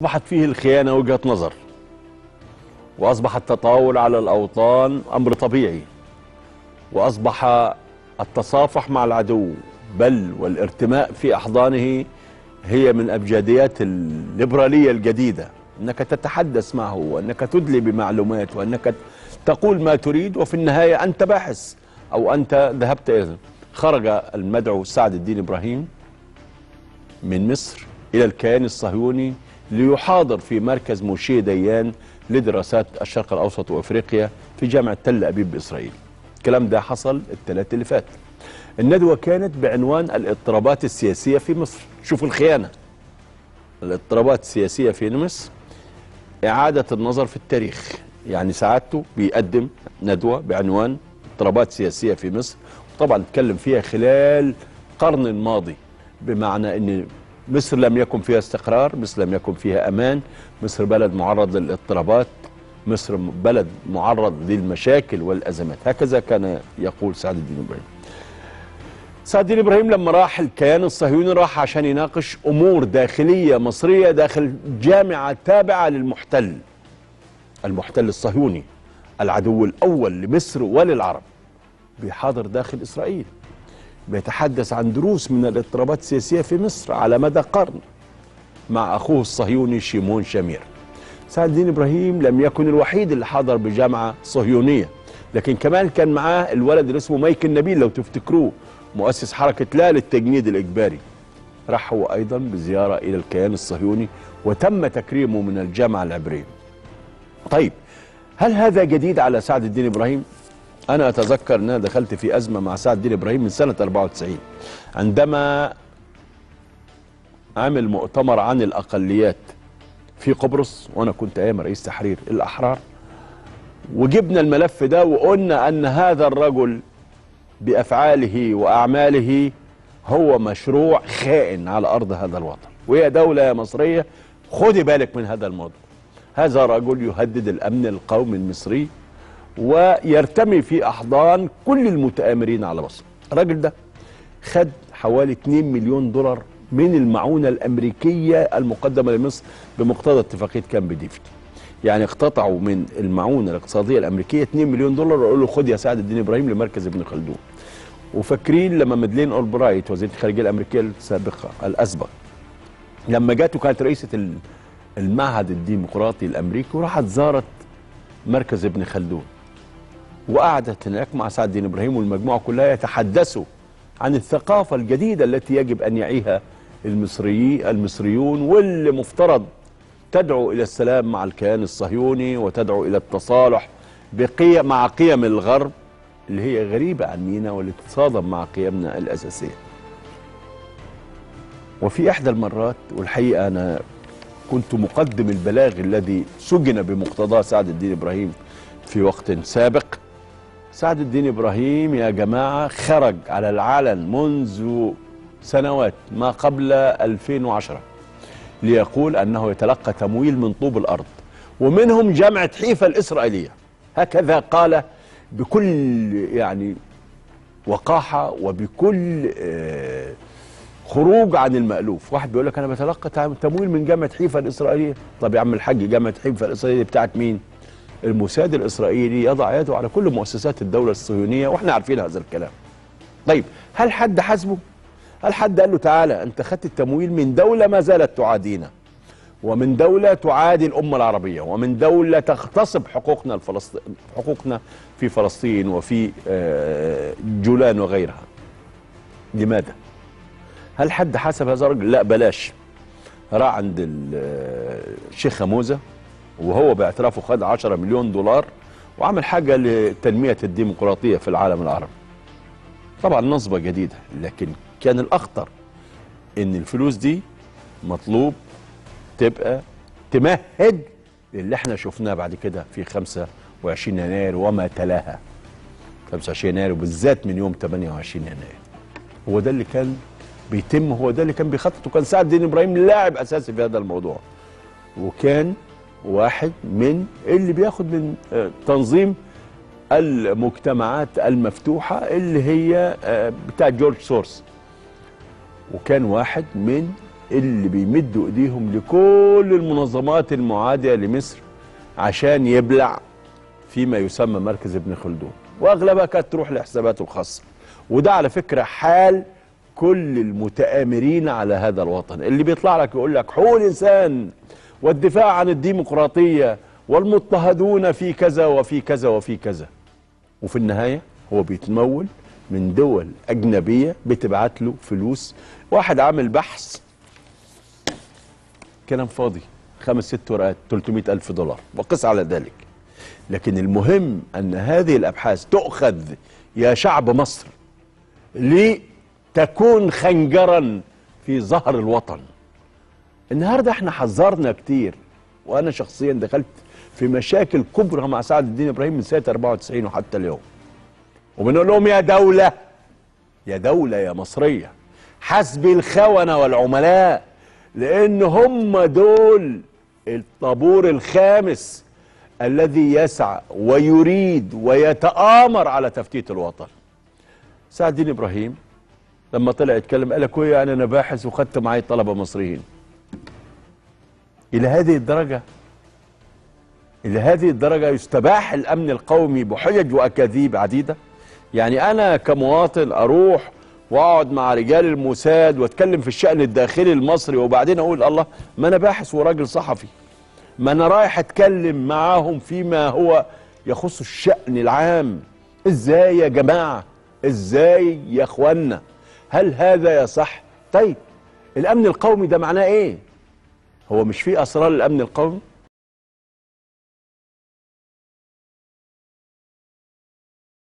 أصبحت فيه الخيانة وجهة نظر وأصبح التطاول على الأوطان أمر طبيعي وأصبح التصافح مع العدو بل والارتماء في أحضانه هي من أبجديات الليبرالية الجديدة أنك تتحدث معه وأنك تدلي بمعلومات وأنك تقول ما تريد وفي النهاية أنت باحث أو أنت ذهبت إذن خرج المدعو سعد الدين إبراهيم من مصر إلى الكيان الصهيوني ليحاضر في مركز موشي ديان لدراسات الشرق الأوسط وأفريقيا في جامعة تل أبيب بإسرائيل الكلام ده حصل الثلاث اللي فات الندوة كانت بعنوان الاضطرابات السياسية في مصر شوفوا الخيانة الاضطرابات السياسية في مصر إعادة النظر في التاريخ يعني سعادته بيقدم ندوة بعنوان اضطرابات سياسية في مصر طبعا اتكلم فيها خلال قرن الماضي بمعنى ان مصر لم يكن فيها استقرار مصر لم يكن فيها امان مصر بلد معرض للاضطرابات مصر بلد معرض للمشاكل والازمات هكذا كان يقول سعد الدين ابراهيم سعد الدين ابراهيم لما راح الكيان الصهيوني راح عشان يناقش امور داخليه مصريه داخل جامعه تابعه للمحتل المحتل الصهيوني العدو الاول لمصر وللعرب بيحاضر داخل اسرائيل بيتحدث عن دروس من الاضطرابات السياسيه في مصر على مدى قرن مع اخوه الصهيوني شيمون شامير سعد الدين ابراهيم لم يكن الوحيد اللي حضر بجامعه صهيونيه لكن كمان كان معاه الولد اللي اسمه مايكل نبيل لو تفتكروه مؤسس حركه لا للتجنيد الاجباري راح هو ايضا بزياره الى الكيان الصهيوني وتم تكريمه من الجامعه العبريه طيب هل هذا جديد على سعد الدين ابراهيم انا اتذكر ان انا دخلت في ازمه مع سعد الدين ابراهيم من سنه 94 عندما عمل مؤتمر عن الاقليات في قبرص وانا كنت ايام رئيس تحرير الاحرار وجبنا الملف ده وقلنا ان هذا الرجل بافعاله واعماله هو مشروع خائن على ارض هذا الوطن وهي دوله مصريه خدي بالك من هذا الموضوع هذا رجل يهدد الامن القومي المصري ويرتمي في احضان كل المتآمرين على مصر الراجل ده خد حوالي 2 مليون دولار من المعونة الأمريكية المقدمة لمصر بمقتضى اتفاقية كامب ديفيد يعني اقتطعوا من المعونة الاقتصادية الأمريكية 2 مليون دولار وقالوا له خد يا سعد الدين إبراهيم لمركز ابن خلدون وفاكرين لما مدلين أولبرايت وزيرة الخارجية الأمريكية السابقة الأسبق لما جات وكانت رئيسة المعهد الديمقراطي الأمريكي وراحت زارت مركز ابن خلدون وقعدت هناك مع سعد الدين ابراهيم والمجموعه كلها يتحدثوا عن الثقافه الجديده التي يجب ان يعيها المصريين المصريون واللي مفترض تدعو الى السلام مع الكيان الصهيوني وتدعو الى التصالح بقيم مع قيم الغرب اللي هي غريبه عنينا واللي تتصادم مع قيمنا الاساسيه. وفي احدى المرات والحقيقه انا كنت مقدم البلاغ الذي سجن بمقتضاه سعد الدين ابراهيم في وقت سابق سعد الدين ابراهيم يا جماعه خرج على العلن منذ سنوات ما قبل 2010 ليقول انه يتلقى تمويل من طوب الارض ومنهم جامعه حيفا الاسرائيليه هكذا قال بكل يعني وقاحه وبكل آه خروج عن المألوف واحد بيقول لك انا بتلقى تمويل من جامعه حيفا الاسرائيليه طب يا عم الحاج جامعه حيفا الاسرائيليه بتاعت مين الموساد الاسرائيلي يضع يده على كل مؤسسات الدوله الصهيونيه واحنا عارفين هذا الكلام طيب هل حد حاسبه هل حد قال له تعالى انت خدت التمويل من دوله ما زالت تعادينا ومن دوله تعادي الامه العربيه ومن دوله تغتصب حقوقنا الفلسطين حقوقنا في فلسطين وفي جولان وغيرها لماذا هل حد حسب هذا الرجل لا بلاش راح عند الشيخ موزة وهو باعترافه خد 10 مليون دولار وعمل حاجة لتنمية الديمقراطية في العالم العربي طبعا نصبة جديدة لكن كان الأخطر إن الفلوس دي مطلوب تبقى تمهد للي احنا شفناه بعد كده في 25 يناير وما تلاها 25 يناير وبالذات من يوم 28 يناير هو ده اللي كان بيتم هو ده اللي كان بيخطط وكان سعد الدين ابراهيم لاعب اساسي في هذا الموضوع وكان واحد من اللي بياخد من تنظيم المجتمعات المفتوحة اللي هي بتاع جورج سورس وكان واحد من اللي بيمدوا ايديهم لكل المنظمات المعاديه لمصر عشان يبلع فيما يسمى مركز ابن خلدون واغلبها كانت تروح لحساباته الخاصه وده على فكره حال كل المتآمرين على هذا الوطن اللي بيطلع لك يقول لك حقوق الانسان والدفاع عن الديمقراطيه والمضطهدون في كذا وفي كذا وفي كذا وفي النهايه هو بيتمول من دول اجنبيه بتبعت له فلوس واحد عامل بحث كلام فاضي خمس ست ورقات 300 ألف دولار وقس على ذلك لكن المهم أن هذه الأبحاث تؤخذ يا شعب مصر لتكون خنجرا في ظهر الوطن النهاردة احنا حذرنا كتير وأنا شخصيا دخلت في مشاكل كبرى مع سعد الدين إبراهيم من سنة 94 وحتى اليوم وبنقول لهم يا دولة يا دولة يا مصرية حسبي الخونة والعملاء لأن هم دول الطابور الخامس الذي يسعى ويريد ويتآمر على تفتيت الوطن سعد الدين إبراهيم لما طلع يتكلم قال لك يعني أنا باحث وخدت معي طلبة مصريين إلى هذه الدرجة إلى هذه الدرجة يستباح الأمن القومي بحجج وأكاذيب عديدة يعني أنا كمواطن أروح واقعد مع رجال الموساد واتكلم في الشأن الداخلي المصري وبعدين اقول الله ما انا باحث وراجل صحفي ما انا رايح اتكلم معاهم فيما هو يخص الشأن العام ازاي يا جماعة ازاي يا اخوانا هل هذا يصح طيب الامن القومي ده معناه ايه هو مش فيه اسرار الامن القومي